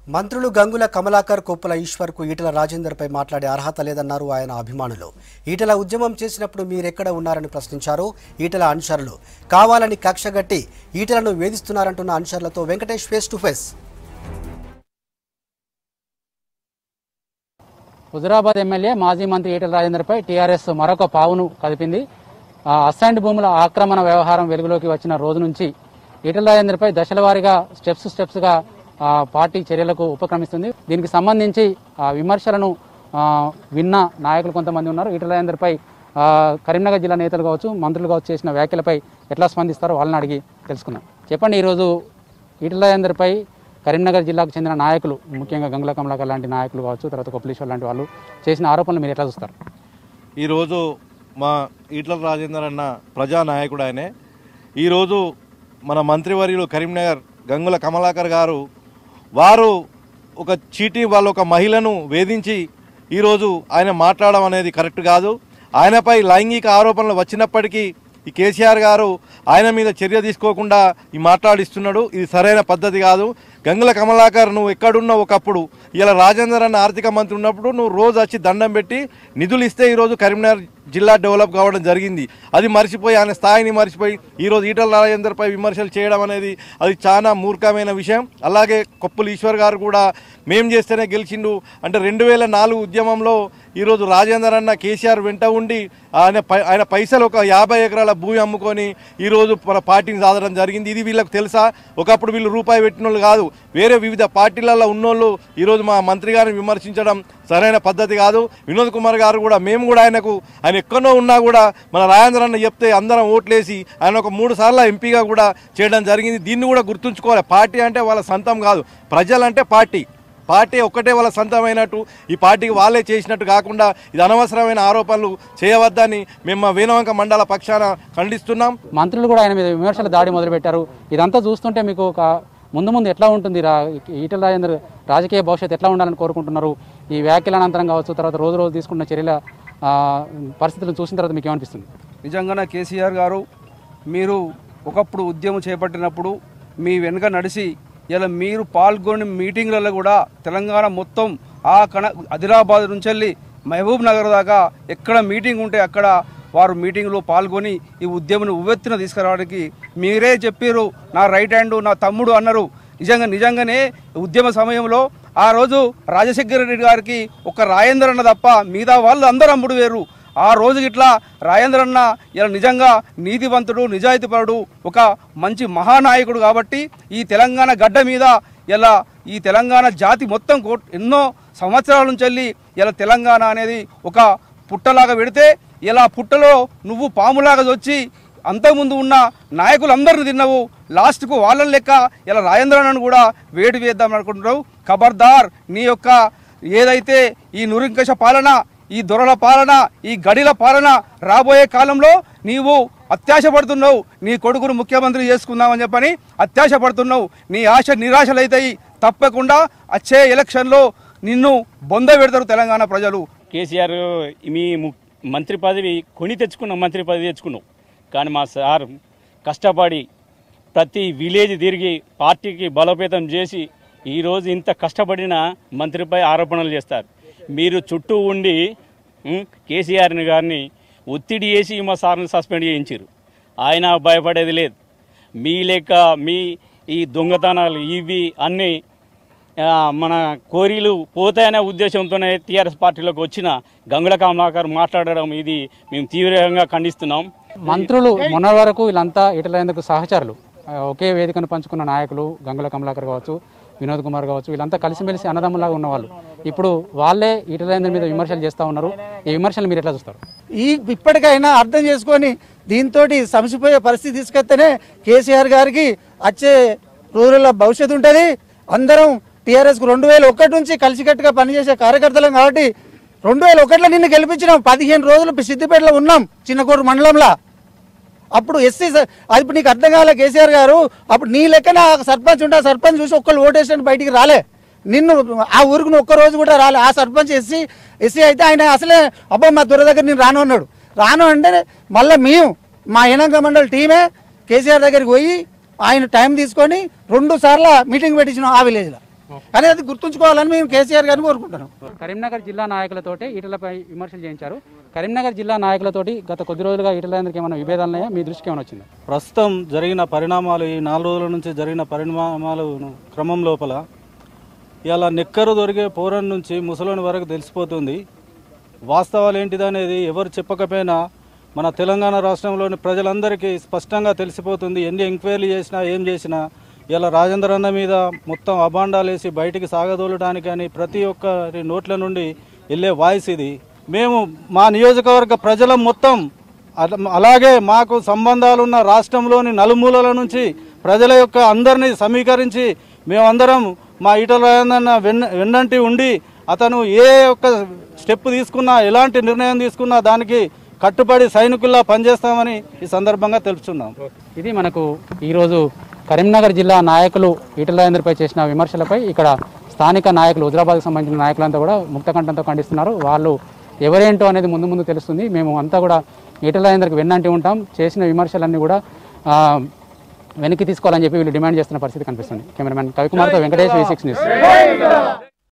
మంత్రులు గంగుల కమలాకర్ కొప్పుల ఈశ్వర్కు ఈటల రాజేందర్పై మాట్లాడే అర్హత లేదన్నారు ఆయన అభిమానులు ఈటల ఉద్యమం చేసినప్పుడు మీరెక్కడ ఉన్నారని ప్రశ్నించారు ఈటల అనుచరులు కావాలని కక్షగట్టి ఈటలను వేధిస్తున్నారంటున్న అనుచరులతో Venkatesh face to face Huzurabad MLA మాజీ మంత్రి ఈటల రాజేందర్పై టీఆర్ఎస్ మరొక పావును కదిపింది ఆ అసైన్డ్ భూముల ఆక్రమణ వ్యవహారం వెలుగులోకి వచ్చిన రోజు నుంచి ఈటల రాజేందర్పై దశల వారీగా స్టెప్స్ స్టెప్స్ గా ఆ, పార్టీ చర్యలకు ఉపక్రమిస్తుంది దీనికి సంబంధించి ఆ విమర్శలను ఆ, విన్న నాయకులు కొంతమంది ఉన్నారు ఈటల రాజేందర్పై ఆ, కరీంనగర్ జిల్లా నేతలు కావచ్చు మంత్రులు కావచ్చు చేసిన వ్యాఖ్యలపై ఎట్లా స్పందిస్తారో వాళ్ళని అడిగి తెలుసుకుందాం చెప్పండి ఈరోజు ఈటల రాజేందర్పై కరీంనగర్ జిల్లాకు చెందిన నాయకులు ముఖ్యంగా గంగుల కమలాకర్ లాంటి నాయకులు కావచ్చు తర్వాత కొప్పలేశ్వర్ లాంటి వాళ్ళు చేసిన ఆరోపణలు మీరు ఎట్లా చూస్తారు ఈరోజు మా ఈట్ల రాజేందర్ అన్న ప్రజానాయకుడు ఆయనే ఈరోజు మన మంత్రివర్యులు కరీంనగర్ గంగుల కమలాకర్ గారు వారు ఒక చీటీ వాళ్ళ ఒక మహిళను వేధించి ఈరోజు ఆయన మాట్లాడడం అనేది కరెక్ట్ కాదు ఆయనపై లైంగిక ఆరోపణలు వచ్చినప్పటికీ ఈ కేసీఆర్ గారు ఆయన మీద చర్య తీసుకోకుండా ఈ మాట్లాడిస్తున్నాడు ఇది సరైన పద్ధతి కాదు గంగుల కమలాకర్ నువ్వు ఎక్కడున్నావు ఒకప్పుడు ఇలా రాజేందర్ అన్న ఆర్థిక మంత్రి ఉన్నప్పుడు నువ్వు రోజు వచ్చి దండం పెట్టి నిధులు ఇస్తే ఈరోజు కరీంనగర్ జిల్లా డెవలప్ కావడం జరిగింది అది మర్చిపోయి ఆయన స్థాయిని మర్చిపోయి ఈరోజు ఈటల రాజేందర్పై విమర్శలు చేయడం అనేది అది చాలా మూర్ఖమైన విషయం అలాగే కొప్పులు ఈశ్వర్ గారు కూడా మేం చేస్తేనే గెలిచిండు అంటే రెండు వేల నాలుగు ఉద్యమంలో ఈరోజు రాజేందర్ అన్న కేసీఆర్ వెంట ఉండి ఆయన పై ఆయన పైసలు ఒక యాభై ఎకరాల భూమి అమ్ముకొని ఈరోజు మన పార్టీని సాధడం జరిగింది ఇది వీళ్ళకి తెలుసా ఒకప్పుడు వీళ్ళు రూపాయి పెట్టిన వాళ్ళు కాదు వేరే వివిధ పార్టీలలో ఉన్నోళ్ళు ఈరోజు మా మంత్రి గారిని విమర్శించడం సరైన పద్ధతి కాదు వినోద్ కుమార్ గారు కూడా మేము కూడా ఆయనకు ఆయన ఎక్కడో ఉన్నా కూడా మన రాజేంద్ర అన్న చెప్తే అందరం ఓట్లేసి ఆయన ఒక మూడు సార్లు ఎంపీగా కూడా చేయడం జరిగింది దీన్ని కూడా గుర్తుంచుకోవాలి పార్టీ అంటే వాళ్ళ సొంతం కాదు ప్రజలంటే పార్టీ పార్టీ ఒక్కటే వాళ్ళ సొంతమైనట్టు ఈ పార్టీకి వాళ్ళే చేసినట్టు కాకుండా ఇది అనవసరమైన ఆరోపణలు చేయవద్దని మేము మా వేణవంక మండల పక్షాన ఖండిస్తున్నాం మంత్రులు కూడా ఆయన మీద విమర్శల దాడి మొదలుపెట్టారు ఇదంతా చూస్తుంటే మీకు ఒక ముందు ముందు ఎట్లా ఉంటుంది రా ఈటల రాజేందర్ రాజకీయ భవిష్యత్తు ఎట్లా ఉండాలని కోరుకుంటున్నారు ఈ వ్యాఖ్యల అనంతరం కావచ్చు తర్వాత రోజు రోజు తీసుకున్న చర్యల ఆ, పరిస్థితులను చూసిన తర్వాత మీకు ఏమనిపిస్తుంది నిజంగానే కేసీఆర్ గారు మీరు ఒకప్పుడు ఉద్యమం చేపట్టినప్పుడు మీ వెనుక నడిచి ఇలా మీరు పాల్గొని మీటింగ్లలో కూడా తెలంగాణ మొత్తం ఆ కణ ఆదిలాబాద్ నుంచి వెళ్ళి మహబూబ్ నగర్ దాకా ఎక్కడ మీటింగ్ ఉంటే అక్కడ వారు మీటింగ్లో పాల్గొని ఈ ఉద్యమం ఉవ్వెత్తున తీసుకురావడానికి మీరే చెప్పారు నా రైట్ హ్యాండ్ నా తమ్ముడు అన్నారు నిజంగా నిజంగానే ఉద్యమ సమయంలో ఆ రోజు రాజశేఖర రెడ్డి గారికి ఒక రాజేంద్ర అన్న తప్ప మిగతా వాళ్ళు అందరూ అమ్ముడు వేరు ఆ రోజు ఇట్లా రాజేంద్ర అన్న ఇలా నిజంగా నీతివంతుడు నిజాయితీపరుడు ఒక మంచి మహానాయకుడు కాబట్టి ఈ తెలంగాణ గడ్డ మీద ఇలా ఈ తెలంగాణ జాతి మొత్తం కో- ఎన్నో సంవత్సరాల నుంచి వెళ్ళి ఇలా తెలంగాణ అనేది ఒక పుట్టలాగా పెడితే ఇలా పుట్టలో నువ్వు పాములాగా వచ్చి అంతకుముందు ఉన్న నాయకులందరిని తిన్నావు లాస్ట్కు వాళ్ళ లెక్క ఇలా రాజేంద్రను కూడా వేడి వేద్దాం అనుకుంటున్నావు ఖబర్దార్ నీ యొక్క ఏదైతే ఈ నురింకష పాలన ఈ దొరల పాలన ఈ గడిల పాలన రాబోయే కాలంలో నీవు అత్యాశపడుతున్నావు నీ కొడుకును ముఖ్యమంత్రి చేసుకుందామని చెప్పని అత్యాశపడుతున్నావు నీ ఆశ నిరాశలైతాయి తప్పకుండా వచ్చే ఎలక్షన్లో నిన్ను బొంద పెడతారు తెలంగాణ ప్రజలు కేసీఆర్ మీ ము- మంత్రి పదవి కొని తెచ్చుకున్న మంత్రి పదవి తెచ్చుకున్నావు కానీ మా సార్ కష్టపడి ప్రతి విలేజ్ తిరిగి పార్టీకి బలోపేతం చేసి ఈరోజు ఇంత కష్టపడిన మంత్రిపై ఆరోపణలు చేస్తారు మీరు చుట్టూ ఉండి ఉం, కేసీఆర్ గారిని ఒత్తిడి చేసి మా సార్ని సస్పెండ్ చేయించారు ఆయన భయపడేది లేదు మీ లెక్క మీ ఈ దొంగతనాలు ఇవి అన్నీ ఆ, మన కోరీలు పోతాయనే ఉద్దేశంతోనే టీఆర్ఎస్ పార్టీలోకి వచ్చిన గంగుల కమలాకర్ మాట్లాడడం ఇది మేము తీవ్రంగా ఖండిస్తున్నాం మంత్రులు మొన్న వరకు వీళ్ళంతా ఈటల సహచరులు ఆ, ఒకే వేదికను పంచుకున్న నాయకులు గంగుల కమలాకర్ కావచ్చు వినోద్ కుమార్ కావచ్చు వీళ్ళంతా కలిసిమెలిసి అన్నదమ్ములాగా ఉన్నవాళ్ళు ఇప్పుడు వాళ్ళే ఈటల మీద విమర్శలు చేస్తూ ఉన్నారు ఈ విమర్శలు మీరు ఎట్లా చూస్తారు ఈ ఇప్పటికైనా అర్థం చేసుకొని దీంతో సమసిపోయే పరిస్థితి తీసుకొస్తేనే కేసీఆర్ గారికి వచ్చే రోజుల్లో భవిష్యత్తు ఉంటుంది అందరం టీఆర్ఎస్కు రెండు వేల ఒకటి నుంచి కలిసికట్టుగా పనిచేసే కార్యకర్తలం కాబట్టి రెండు వేల ఒకటిలో నిన్ను గెలిపించినాం పదిహేను రోజులు సిద్దిపేటలో ఉన్నాం చిన్నకోట మండలంలో అప్పుడు ఎస్సీ స- అది ఇప్పుడు నీకు అర్థం కాలే కేసీఆర్ గారు అప్పుడు నీ లెక్కన ఆ సర్పంచ్ ఉంటే ఆ సర్పంచ్ చూసి ఒక్కళ్ళు ఓటేసిన బయటికి రాలే నిన్ను ఆ ఊరికి నువ్వు ఒక్క రోజు కూడా రాలే ఆ సర్పంచ్ ఎస్సీ ఎస్సీ అయితే ఆయన అసలే అబ్బా మా దొర దగ్గర నేను రాను అన్నాడు రాను అంటే మళ్ళీ మేము మా ఏనంగ మండలి టీమే కేసీఆర్ దగ్గరికి పోయి ఆయన టైం తీసుకొని రెండు సార్లు మీటింగ్ పెట్టించినాం ఆ విలేజ్లో కానీ అది గుర్తుంచుకోవాలని మేము కేసీఆర్ గారిని కోరుకుంటున్నాం కరీంనగర్ జిల్లా నాయకులతోటి ఈటలపై విమర్శలు చేయించారు కరీంనగర్ జిల్లా నాయకులతోటి గత కొద్ది రోజులుగా ఈటల రాజేందర్కి ఏమైనా విభేదాలు ఉన్నాయా మీ దృష్టికి ఏమైనా వచ్చిందా ప్రస్తుతం జరిగిన పరిణామాలు ఈ నాలుగు రోజుల నుంచి జరిగిన పరిణామాలు క్రమం లోపల ఇలా నెక్కరు దొరికే పౌరం నుంచి ముసలోని వరకు తెలిసిపోతుంది వాస్తవాలు ఏంటిదనేది ఎవరు చెప్పకపోయినా మన తెలంగాణ రాష్ట్రంలోని ప్రజలందరికీ స్పష్టంగా తెలిసిపోతుంది ఎన్ని ఎంక్వైరీలు చేసినా ఏం చేసినా ఇలా రాజేంద్ర అన్న మీద మొత్తం అబాండాలు వేసి బయటికి సాగదోలడానికి అని ప్రతి ఒక్కరి నోట్ల నుండి వెళ్ళే వాయిస్ ఇది మేము మా నియోజకవర్గ ప్రజల మొత్తం అల- అలాగే మాకు సంబంధాలున్న రాష్ట్రంలోని నలుమూలల నుంచి ప్రజల యొక్క అందరినీ సమీకరించి మేమందరం మా ఈటల రాజేంద్రన్న వెన్న వెన్నంటి ఉండి అతను ఏ ఒక్క స్టెప్ తీసుకున్నా ఎలాంటి నిర్ణయం తీసుకున్నా దానికి కట్టుబడి సైనికుల్లా పనిచేస్తామని ఈ సందర్భంగా తెలుపుతున్నాం ఇది మనకు ఈరోజు కరీంనగర్ జిల్లా నాయకులు ఈటల రాజేందర్పై చేసిన విమర్శలపై ఇక్కడ స్థానిక నాయకులు హుజరాబాద్కి సంబంధించిన నాయకులంతా కూడా ముక్తకంఠంతో ఖండిస్తున్నారు వాళ్ళు ఎవరేంటో అనేది ముందు ముందు తెలుస్తుంది మేము అంతా కూడా ఈటల రాజేందర్కి వెన్నంటి ఉంటాం చేసిన విమర్శలన్నీ కూడా ఆ, వెనక్కి తీసుకోవాలని చెప్పి వీళ్ళు డిమాండ్ చేస్తున్న పరిస్థితి కనిపిస్తుంది కెమెరామెన్ కవికుమార్తో వెంకటేష్ వి సిక్స్ న్యూస్